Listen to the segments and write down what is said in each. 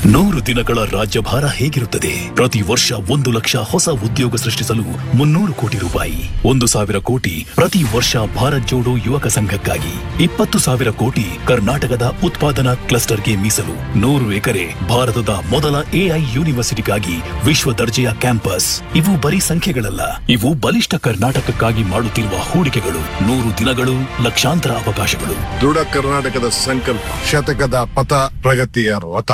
ನೂರು ದಿನಗಳ ರಾಜ್ಯಭಾರ ಹೇಗಿರುತ್ತದೆ ಪ್ರತಿ ವರ್ಷ ಒಂದು ಲಕ್ಷ ಹೊಸ ಉದ್ಯೋಗ ಸೃಷ್ಟಿಸಲು ಮುನ್ನೂರು ಕೋಟಿ ರೂಪಾಯಿ ಒಂದು ಸಾವಿರ ಕೋಟಿ ಪ್ರತಿ ವರ್ಷ ಭಾರತ್ ಜೋಡೋ ಯುವಕ ಸಂಘಕ್ಕಾಗಿ ಇಪ್ಪತ್ತು ಸಾವಿರ ಕೋಟಿ ಕರ್ನಾಟಕದ ಉತ್ಪಾದನಾ ಕ್ಲಸ್ಟರ್ಗೆ ಮೀಸಲು ನೂರು ಎಕರೆ ಭಾರತದ ಮೊದಲ ಎಐ ಯೂನಿವರ್ಸಿಟಿಗಾಗಿ ವಿಶ್ವ ದರ್ಜೆಯ ಕ್ಯಾಂಪಸ್ ಇವು ಬರೀ ಸಂಖ್ಯೆಗಳಲ್ಲ ಇವು ಬಲಿಷ್ಠ ಕರ್ನಾಟಕಕ್ಕಾಗಿ ಮಾಡುತ್ತಿರುವ ಹೂಡಿಕೆಗಳು ನೂರು ದಿನಗಳು ಲಕ್ಷಾಂತರ ಅವಕಾಶಗಳು ದೃಢ ಕರ್ನಾಟಕದ ಸಂಕಲ್ಪ ಶತಕದ ಪಥ ಪ್ರಗತಿಯ ರಥ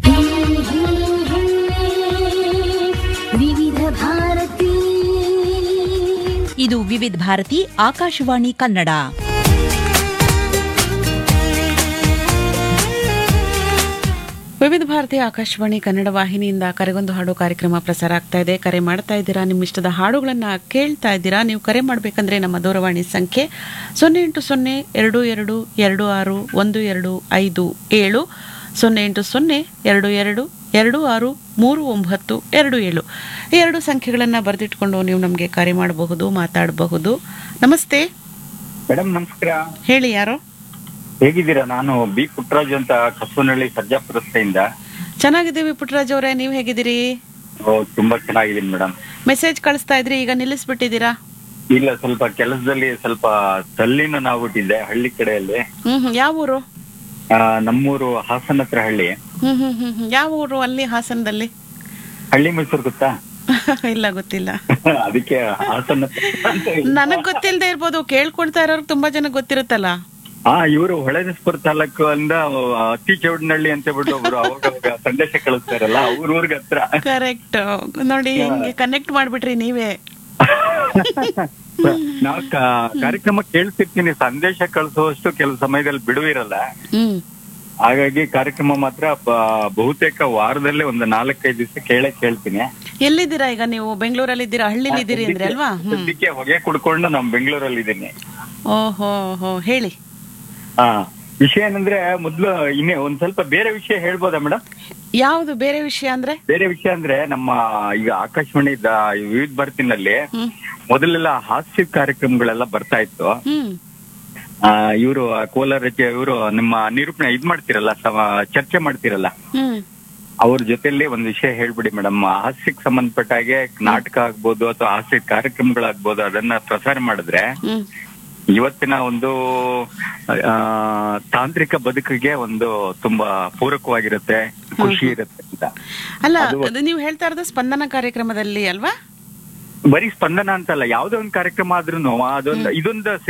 ವಿವಿಧ ಭಾರತಿ ಇದು ವಿವಿಧ ಭಾರತಿ ಆಕಾಶವಾಣಿ ಕನ್ನಡ ವಿವಿಧ ಭಾರತಿ ಆಕಾಶವಾಣಿ ಕನ್ನಡ ವಾಹಿನಿಯಿಂದ ಕರೆಗೊಂದು ಹಾಡು ಕಾರ್ಯಕ್ರಮ ಪ್ರಸಾರ ಆಗ್ತಾ ಇದೆ ಕರೆ ಮಾಡ್ತಾ ಇದ್ದೀರಾ ನಿಮ್ಮ ಇಷ್ಟದ ಹಾಡುಗಳನ್ನ ಕೇಳ್ತಾ ಇದ್ದೀರಾ ನೀವು ಕರೆ ಮಾಡಬೇಕಂದ್ರೆ ನಮ್ಮ ದೂರವಾಣಿ ಸಂಖ್ಯೆ ಸೊನ್ನೆ ಎಂಟು ಸೊನ್ನೆ ಎರಡು ಎರಡು ಎರಡು ಆರು ಒಂದು ಎರಡು ಐದು ಏಳು ಸೊನ್ನೆ ಎಂಟು ಸೊನ್ನೆ ಎರಡು ಎರಡು ಎರಡು ಆರು ಮೂರು ಒಂಬತ್ತು ಎರಡು ಏಳು ಈ ಎರಡು ಸಂಖ್ಯೆಗಳನ್ನು ಬರೆದಿಟ್ಕೊಂಡು ನೀವು ನಮಗೆ ಕರೆ ಮಾಡಬಹುದು ಮಾತಾಡಬಹುದು ನಮಸ್ತೆ ಮೇಡಮ್ ನಮಸ್ಕಾರ ಹೇಳಿ ಯಾರು ಹೇಗಿದ್ದೀರಾ ನಾನು ಬಿ ಪುಟ್ಟರಾಜು ಅಂತ ಕಸವನಹಳ್ಳಿ ಸರ್ಜಾಪುರ ರಸ್ತೆಯಿಂದ ಚೆನ್ನಾಗಿದ್ದೀವಿ ಪುಟ್ಟರಾಜ್ ಅವರೇ ನೀವು ಹೇಗಿದ್ದೀರಿ ಓ, ತುಂಬಾ ಚೆನ್ನಾಗಿದ್ದೀನಿ ಮೇಡಮ್ ಮೆಸೇಜ್ ಕಳಿಸ್ತಾ ಇದ್ರಿ ಈಗ ನಿಲ್ಲಿಸ್ಬಿಟ್ಟಿದ್ದೀರಾ ಇಲ್ಲ ಸ್ವಲ್ಪ ಕೆಲಸದಲ್ಲಿ ಸ್ವಲ್ಪ ತಲ್ಲಿನ ನಾವ್ಬಿಟ್ಟಿದ್ದೆ ಹಳ್ಳಿ ಕಡೆಯಲ್ಲಿ ಹ್ಮ್ ಹ್ಮ್ ಯಾವ ಊರು ಆ, ನಮ್ಮೂರು ಹಾಸನ ಹತ್ರ ಹಳ್ಳಿ ಹ್ಮ್ ಹ್ಮ್ ಹ್ಮ್ ಹ್ಮ್ ಯಾವ ಊರು ಅಲ್ಲಿ ಹಾಸನದಲ್ಲಿ ಹಳ್ಳಿ ಮೈಸೂರು ಗೊತ್ತಾ ಇಲ್ಲ ಗೊತ್ತಿಲ್ಲ ಅದಕ್ಕೆ ಹಾಸನ ಅಂತ ಹೇಳಿ. ನನಗ್ ಗೊತ್ತಿಲ್ಲದೆ ಇರ್ಬೋದು ಕೇಳ್ಕೊಳ್ತಾ ಇರೋರ್ಗೆ ತುಂಬಾ ಜನ ಗೊತ್ತಿರುತ್ತಲ್ಲ ಆ ಇವರು ಹೊಳೆನಸ್ಪುರ ತಾಲೂಕು ಅಂದ ಅತಿ ಚೌಡನಹಳ್ಳಿ ಅಂತ ಹೇಳ್ಬಿಟ್ಟು ಒಬ್ರು ಅವಾಗ ಅವಾಗ ಸಂದೇಶ ಕಳಿಸ್ತಾರಲ್ಲ ಅವ್ರ ಊರ್ಗ ಹತ್ರ ಕರೆಕ್ಟ್ ನೋಡಿ ಹಿಂಗೆ ಕನೆಕ್ಟ್ ಮಾಡ್ಬಿಟ್ರಿ ನೀವೇ ನಾವು ಕಾರ್ಯಕ್ರಮ ಕೇಳ್ತಿರ್ತೀನಿ ಸಂದೇಶ ಕಳಿಸುವಷ್ಟು ಕೆಲವು ಸಮಯದಲ್ಲಿ ಬಿಡುವಿರಲ್ಲ ಹ್ಮ್ ಹಾಗಾಗಿ ಕಾರ್ಯಕ್ರಮ ಮಾತ್ರ ಬ- ಬಹುತೇಕ ವಾರದಲ್ಲೇ ಒಂದು ನಾಲ್ಕೈದು ದಿವಸ ಕೇಳೇ ಕೇಳ್ತೀನಿ ಎಲ್ಲಿದ್ದೀರಾ ಈಗ ನೀವು ಬೆಂಗಳೂರಲ್ಲಿ ಇದ್ದೀರಾ ಹಳ್ಳಿಲಿ ಇದ್ದೀರಿ ಅಂದ್ರೆ ಅಲ್ವಾ ಹ್ಮ್ ಸದ್ಯಕ್ಕೆ ಹೊಗೆ ಕುಡ್ಕೊಂಡು ನಮ್ ಬೆಂಗಳೂರಲ್ಲಿ ಇದ್ದೀನಿ ಓಹೋ ಹೋ ಹೇಳಿ ಹಾ ವಿಷಯ ಏನಂದ್ರೆ ಮೊದ್ಲು ಇನ್ನೇ ಒಂದ್ ಸ್ವಲ್ಪ ಬೇರೆ ವಿಷಯ ಹೇಳ್ಬೋದಾ ಮೇಡಮ್ ಯಾವ್ದು ಬೇರೆ ವಿಷಯ ಅಂದ್ರೆ ಬೇರೆ ವಿಷಯ ಅಂದ್ರೆ ನಮ್ಮ ಈಗ ಆಕಾಶವಾಣಿ ದ- ವಿವಿಧ ಭಾರತಿನಲ್ಲಿ ಹ್ಮ್ ಮೊದಲೆಲ್ಲ ಹಾಸ್ಯ ಕಾರ್ಯಕ್ರಮಗಳೆಲ್ಲ ಬರ್ತಾ ಇತ್ತು ಹ್ಮ್ ಇವರು ಕೋಲಾರ ಇವರು ನಿಮ್ಮ ನಿರೂಪಣೆ ಇದ್ ಮಾಡ್ತಿರಲ್ಲ ಸಮ- ಚರ್ಚೆ ಮಾಡ್ತಿರಲ್ಲ ಹ್ಮ್ ಅವ್ರ ಜೊತೆಲಿ ಒಂದ್ ವಿಷಯ ಹೇಳ್ಬಿಡಿ ಮೇಡಮ್ ಹಾಸ್ಯಕ್ಕೆ ಸಂಬಂಧಪಟ್ಟ ಹಾಗೆ ನಾಟಕ ಆಗ್ಬೋದು ಅಥವಾ ಹಾಸ್ಯ ಕಾರ್ಯಕ್ರಮಗಳಾಗ್ಬೋದು ಅದನ್ನ ಪ್ರಸಾರ ಮಾಡಿದ್ರೆ ಹ್ಮ್ ಇವತ್ತಿನ ಒಂದು ಆ, ತಾಂತ್ರಿಕ ಬದುಕಿಗೆ ಒಂದು ತುಂಬಾ ಪೂರಕವಾಗಿರುತ್ತೆ ಖುಷಿ ಇರುತ್ತೆ ಅಂತ ಅಲ್ಲ ಅದು- ಅದು ನೀವು ಹೇಳ್ತಾ ಇರೋದು ಸ್ಪಂದನ ಕಾರ್ಯಕ್ರಮದಲ್ಲಿ ಅಲ್ವಾ ಬರೀ ಸ್ಪಂದನ ಅಂತಲ್ಲ ಯಾವ್ದೋ ಒಂದು ಕಾರ್ಯಕ್ರಮ ಆದ್ರೂ ಅದೊಂದು ಇದೊಂದು